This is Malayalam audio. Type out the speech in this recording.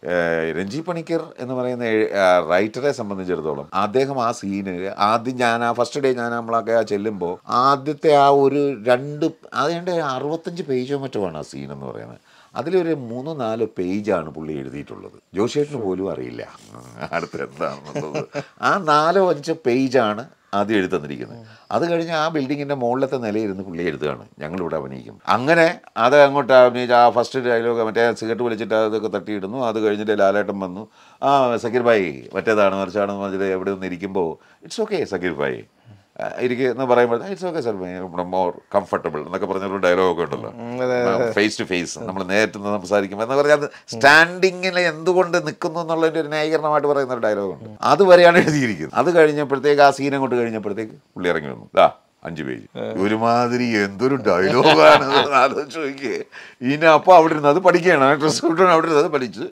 ഏഹ്, രഞ്ജി പണിക്കർ എന്ന് പറയുന്ന എഴ്- ആ, റൈറ്ററെ സംബന്ധിച്ചിടത്തോളം അദ്ദേഹം ആ സീന് ആദ്യം ഞാൻ ആ ഫസ്റ്റ് ഡേ ഞാൻ നമ്മളൊക്കെ ആ ചെല്ലുമ്പോൾ ആദ്യത്തെ ആ ഒരു രണ്ട് അതുകൊണ്ട് അറുപത്തഞ്ച് പേജോ മറ്റോ ആണ് ആ സീൻ എന്ന് പറയുന്നത് അതിലൊരു മൂന്നോ നാലോ പേജാണ് പുള്ളി എഴുതിയിട്ടുള്ളത് ജോഷേട്ടിന് പോലും അറിയില്ല അടുത്ത് എന്താണെന്നുള്ളത് ആ നാലോ അഞ്ചോ പേജാണ് ആദ്യം എഴുതി തന്നിരിക്കുന്നത് അത് കഴിഞ്ഞ് ആ ബിൽഡിങ്ങിൻ്റെ മുകളിലത്തെ നിലയിരുന്ന് പുള്ളി എഴുതുകയാണ് ഞങ്ങളിവിടെ അഭിനയിക്കും അങ്ങനെ അത് അങ്ങോട്ട് അഭിനയിച്ച ആ ഫസ്റ്റ് ഡയലോഗ് മറ്റേ സിഗരറ്റ് വലിച്ചിട്ട് അതൊക്കെ തട്ടിയിടുന്നു അത് കഴിഞ്ഞിട്ട് ലാലേട്ടൻ വന്നു ആ സക്കീർ ഭായി മറ്റേതാണ് മറിച്ചാണെന്ന് പറഞ്ഞിട്ട് എവിടെ നിന്ന് ഇരിക്കുമ്പോൾ ഇറ്റ്സ് ഓക്കെ സക്കീർ ഭായി ഇരിക്കുക എന്ന് പറയുമ്പോൾ it's okay sir more comfortable എന്നൊക്കെ പറഞ്ഞൊരു ഡയലോഗൊക്കെ ഉണ്ടല്ലോ ഫേസ് ടു ഫേസ് നമ്മൾ നേരിട്ട് നിന്ന് സംസാരിക്കുമ്പോൾ എന്ന് പറഞ്ഞാൽ അത് സ്റ്റാൻഡിങ്ങിൽ എന്തുകൊണ്ട് നിൽക്കുന്നു എന്നുള്ളതിൻ്റെ ഒരു ന്യായീകരണമായിട്ട് പറയുന്ന ഒരു ഡയലോഗുണ്ട് അതുവരെയാണ് എഴുതിയിരിക്കുന്നത് അത് കഴിഞ്ഞപ്പോഴത്തേക്ക് ആ സീൻ അങ്ങോട്ട് കഴിഞ്ഞപ്പോഴത്തേക്ക് പുള്ളി ഇറങ്ങി വന്നു ദാ അഞ്ച് പേജ് ഒരുമാതിരി എന്തൊരു ഡയലോഗാണ് ആലോചിച്ച് നോക്കിയേ ഇനി അപ്പോൾ അവിടെ ഇരുന്ന് അത് പഠിക്കുകയാണ് ഡ്രസ് അവിടെ ഇരുന്ന് അത് പഠിച്ച്